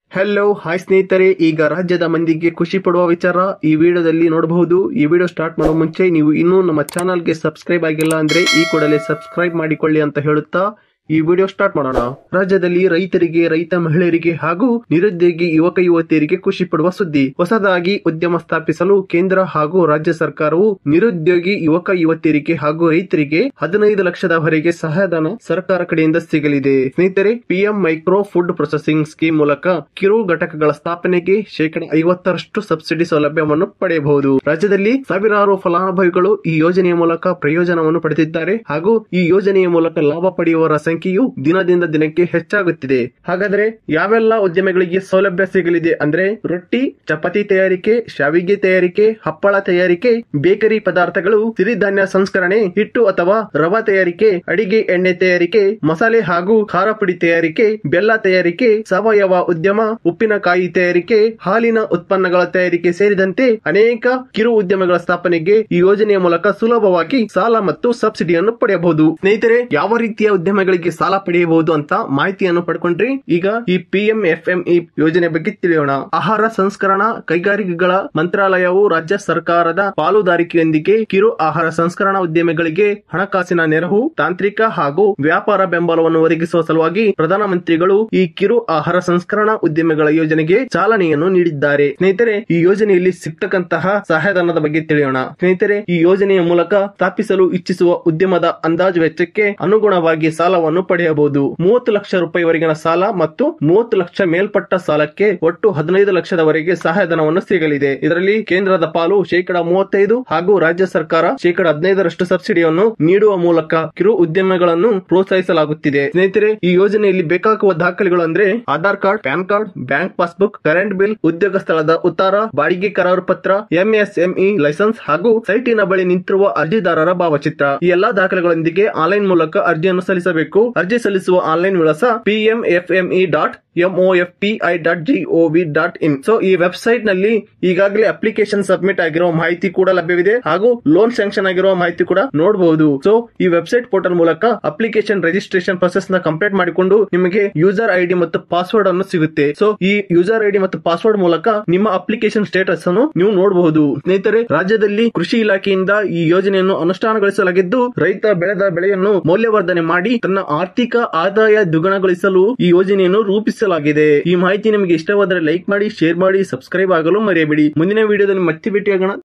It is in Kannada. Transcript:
ಹಲೋ ಹಾಯ್ ಸ್ನೇಹಿತರೆ ಈಗ ರಾಜ್ಯದ ಮಂದಿಗೆ ಖುಷಿ ಪಡುವ ವಿಚಾರ ಈ ವಿಡಿಯೋದಲ್ಲಿ ನೋಡಬಹುದು ಈ ವಿಡಿಯೋ ಸ್ಟಾರ್ಟ್ ಮಾಡೋ ಮುಂಚೆ ನೀವು ಇನ್ನೂ ನಮ್ಮ ಚಾನಲ್ಗೆ ಸಬ್ಸ್ಕ್ರೈಬ್ ಆಗಿಲ್ಲ ಅಂದ್ರೆ ಈ ಕೂಡಲೇ ಸಬ್ಸ್ಕ್ರೈಬ್ ಮಾಡಿಕೊಳ್ಳಿ ಅಂತ ಹೇಳುತ್ತಾ ಈ ವಿಡಿಯೋ ಸ್ಟಾರ್ಟ್ ಮಾಡೋಣ ರಾಜ್ಯದಲ್ಲಿ ರೈತರಿಗೆ ರೈತ ಮಹಿಳೆಯರಿಗೆ ಹಾಗೂ ನಿರುದ್ಯೋಗಿ ಯುವಕ ಯುವತಿಯರಿಗೆ ಖುಷಿ ಪಡುವ ಸುದ್ದಿ ಹೊಸದಾಗಿ ಉದ್ಯಮ ಸ್ಥಾಪಿಸಲು ಕೇಂದ್ರ ಹಾಗೂ ರಾಜ್ಯ ಸರ್ಕಾರವು ನಿರುದ್ಯೋಗಿ ಯುವಕ ಯುವತಿಯರಿಗೆ ಹಾಗೂ ರೈತರಿಗೆ ಹದಿನೈದು ಲಕ್ಷದವರೆಗೆ ಸಹಾಯಧನ ಸರ್ಕಾರ ಕಡೆಯಿಂದ ಸಿಗಲಿದೆ ಸ್ನೇಹಿತರೆ PM micro food processing scheme ಮೂಲಕ ಕಿರು ಘಟಕಗಳ ಸ್ಥಾಪನೆಗೆ ಶೇಕಡ ಐವತ್ತರಷ್ಟು ಸಬ್ಸಿಡಿ ಸೌಲಭ್ಯವನ್ನು ಪಡೆಯಬಹುದು ರಾಜ್ಯದಲ್ಲಿ ಸಾವಿರಾರು ಫಲಾನುಭವಿಗಳು ಈ ಯೋಜನೆಯ ಮೂಲಕ ಪ್ರಯೋಜನವನ್ನು ಪಡೆದಿದ್ದಾರೆ ಹಾಗೂ ಈ ಯೋಜನೆಯ ಮೂಲಕ ಲಾಭ ಪಡೆಯುವವರ ಸಂಖ್ಯೆಯು ದಿನದಿಂದ ದಿನಕ್ಕೆ ಹೆಚ್ಚಾಗುತ್ತಿದೆ ಹಾಗಾದ್ರೆ ಯಾವೆಲ್ಲ ಉದ್ಯಮಗಳಿಗೆ ಸೌಲಭ್ಯ ಸಿಗಲಿದೆ ಅಂದ್ರೆ ರೊಟ್ಟಿ ಚಪಾತಿ ತಯಾರಿಕೆ ಶಾವಿಗೆ ತಯಾರಿಕೆ ಹಪ್ಪಳ ತಯಾರಿಕೆ ಬೇಕರಿ ಪದಾರ್ಥಗಳು ಸಿರಿಧಾನ್ಯ ಸಂಸ್ಕರಣೆ ಹಿಟ್ಟು ಅಥವಾ ರವಾ ತಯಾರಿಕೆ ಅಡಿಗೆ ಎಣ್ಣೆ ತಯಾರಿಕೆ ಮಸಾಲೆ ಹಾಗೂ ಖಾರ ಪುಡಿ ತಯಾರಿಕೆ ಬೆಲ್ಲ ತಯಾರಿಕೆ ಸಾವಯವ ಉದ್ಯಮ ಉಪ್ಪಿನಕಾಯಿ ತಯಾರಿಕೆ ಹಾಲಿನ ಉತ್ಪನ್ನಗಳ ತಯಾರಿಕೆ ಸೇರಿದಂತೆ ಅನೇಕ ಕಿರು ಉದ್ಯಮಗಳ ಸ್ಥಾಪನೆಗೆ ಈ ಯೋಜನೆಯ ಮೂಲಕ ಸುಲಭವಾಗಿ ಸಾಲ ಮತ್ತು ಸಬ್ಸಿಡಿಯನ್ನು ಪಡೆಯಬಹುದು ಸ್ನೇಹಿತರೆ ಯಾವ ರೀತಿಯ ಉದ್ಯಮಗಳಿಗೆ ಸಾಲ ಪಡೆಯಬಹುದು ಅಂತ ಮಾಹಿತಿಯನ್ನು ಪಡ್ಕೊಂಡ್ರಿ ಈಗ ಈ ಪಿಎಂ ಎಫ್ಎಂಇ ಯೋಜನೆ ಬಗ್ಗೆ ತಿಳಿಯೋಣ ಆಹಾರ ಸಂಸ್ಕರಣಾ ಕೈಗಾರಿಕೆಗಳ ಮಂತ್ರಾಲಯವು ರಾಜ್ಯ ಸರ್ಕಾರದ ಪಾಲುದಾರಿಕೆಯೊಂದಿಗೆ ಕಿರು ಆಹಾರ ಸಂಸ್ಕರಣಾ ಉದ್ಯಮಿಗಳಿಗೆ ಹಣಕಾಸಿನ ನೆರವು ತಾಂತ್ರಿಕ ಹಾಗೂ ವ್ಯಾಪಾರ ಬೆಂಬಲವನ್ನು ಒದಗಿಸುವ ಸಲುವಾಗಿ ಪ್ರಧಾನಮಂತ್ರಿಗಳು ಈ ಕಿರು ಆಹಾರ ಸಂಸ್ಕರಣಾ ಉದ್ಯಮಿಗಳ ಯೋಜನೆಗೆ ಚಾಲನೆಯನ್ನು ನೀಡಿದ್ದಾರೆ ಸ್ನೇಹಿತರೆ ಈ ಯೋಜನೆಯಲ್ಲಿ ಸಿಗ್ತಕ್ಕಂತಹ ಸಹಾಯಧನದ ಬಗ್ಗೆ ತಿಳಿಯೋಣ ಸ್ನೇಹಿತರೆ ಈ ಯೋಜನೆಯ ಮೂಲಕ ಸ್ಥಾಪಿಸಲು ಇಚ್ಛಿಸುವ ಉದ್ಯಮದ ಅಂದಾಜು ವೆಚ್ಚಕ್ಕೆ ಅನುಗುಣವಾಗಿ ಸಾಲವನ್ನು ಪಡೆಯಬಹುದು ಮೂವತ್ತು ಲಕ್ಷ ರೂಪಾಯಿವರೆಗಿನ ಸಾಲ ಮತ್ತು ಮೂವತ್ತು ಲಕ್ಷ ಮೇಲ್ಪಟ್ಟ ಸಾಲಕ್ಕೆ ಒಟ್ಟು ಹದಿನೈದು ಲಕ್ಷದವರೆಗೆ ಸಹಾಯಧನವನ್ನು ಸಿಗಲಿದೆ ಇದರಲ್ಲಿ ಕೇಂದ್ರದ ಪಾಲು ಶೇಕಡ ಮೂವತ್ತೈದು ಹಾಗೂ ರಾಜ್ಯ ಸರ್ಕಾರ ಶೇಕಡ ಹದಿನೈದರಷ್ಟು ಸಬ್ಸಿಡಿಯನ್ನು ನೀಡುವ ಮೂಲಕ ಕಿರು ಉದ್ಯಮಗಳನ್ನು ಪ್ರೋತ್ಸಾಹಿಸಲಾಗುತ್ತಿದೆ ಸ್ನೇಹಿತರೆ ಈ ಯೋಜನೆಯಲ್ಲಿ ಬೇಕಾಗುವ ದಾಖಲೆಗಳು ಅಂದ್ರೆ Aadhaar card PAN card bank passbook current bill ಉದ್ಯೋಗ ಸ್ಥಳದ ಉತ್ತಾರ ಬಾಡಿಗೆ ಕರಾರು ಪತ್ರ ಎಂಎಸ್ಎಂಇ ಲೈಸೆನ್ಸ್ ಹಾಗೂ ಸೈಟಿನ ಬಳಿ ನಿಂತಿರುವ ಅರ್ಜಿದಾರರ ಭಾವಚಿತ್ರ ಈ ಎಲ್ಲಾ ದಾಖಲೆಗಳೊಂದಿಗೆ ಆನ್ಲೈನ್ ಮೂಲಕ ಅರ್ಜಿಯನ್ನು ಸಲ್ಲಿಸಬೇಕು ಅರ್ಜಿ ಸಲ್ಲಿಸುವ ಆನ್ಲೈನ್ ವಿಳಾಸ PMFME dot MOFPI dot GOV dot in so ಈ ವೆಬ್ಸೈಟ್ ನಲ್ಲಿ ಈಗಾಗಲೇ ಅಪ್ಲಿಕೇಶನ್ ಸಬ್ಮಿಟ್ ಆಗಿರೋ ಮಾಹಿತಿ ಕೂಡ ಲಭ್ಯವಿದೆ ಹಾಗೂ ಲೋನ್ ಸ್ಯಾಂಕ್ಷನ್ ಆಗಿರುವ ಮಾಹಿತಿ ಕೂಡ ನೋಡಬಹುದು ಸೊ ಈ ವೆಬ್ಸೈಟ್ ಪೋರ್ಟಲ್ ಮೂಲಕ ಅಪ್ಲಿಕೇಶನ್ ರಿಜಿಸ್ಟ್ರೇಷನ್ ಪ್ರೊಸೆಸ್ ನ ಕಂಪ್ಲೀಟ್ ಮಾಡಿಕೊಂಡು ನಿಮಗೆ ಯೂಸರ್ ಐಡಿ ಮತ್ತು ಪಾಸ್ವರ್ಡ್ ಅನ್ನು ಸಿಗುತ್ತೆ ಸೊ ಈ ಯೂಸರ್ ಐಡಿ ಮತ್ತು ಪಾಸ್ವರ್ಡ್ ಮೂಲಕ ನಿಮ್ಮ ಅಪ್ಲಿಕೇಶನ್ ಸ್ಟೇಟಸ್ ಅನ್ನು ನೀವು ನೋಡಬಹುದು ಸ್ನೇಹಿತರೆ ರಾಜ್ಯದಲ್ಲಿ ಕೃಷಿ ಇಲಾಖೆಯಿಂದ ಈ ಯೋಜನೆಯನ್ನು ಅನುಷ್ಠಾನಗೊಳಿಸಲಾಗಿದ್ದು ರೈತ ಬೆಳೆದ ಬೆಳೆಯನ್ನು ಮೌಲ್ಯವರ್ಧನೆ ಮಾಡಿ ತನ್ನ ಆರ್ಥಿಕ ಆದಾಯ ದ್ವಿಗುಣಗೊಳಿಸಲು ಈ ಯೋಜನೆಯನ್ನು ರೂಪಿಸಲಾಗಿದೆ ಈ ಮಾಹಿತಿ ನಿಮಗೆ ಇಷ್ಟವಾದರೆ ಲೈಕ್ ಮಾಡಿ ಶೇರ್ ಮಾಡಿ ಸಬ್ಸ್ಕ್ರೈಬ್ ಆಗಲು ಮರೆಯಬೇಡಿ ಮುಂದಿನ ವಿಡಿಯೋದಲ್ಲಿ ಮತ್ತೆ ಭೇಟಿಯಾಗೋಣ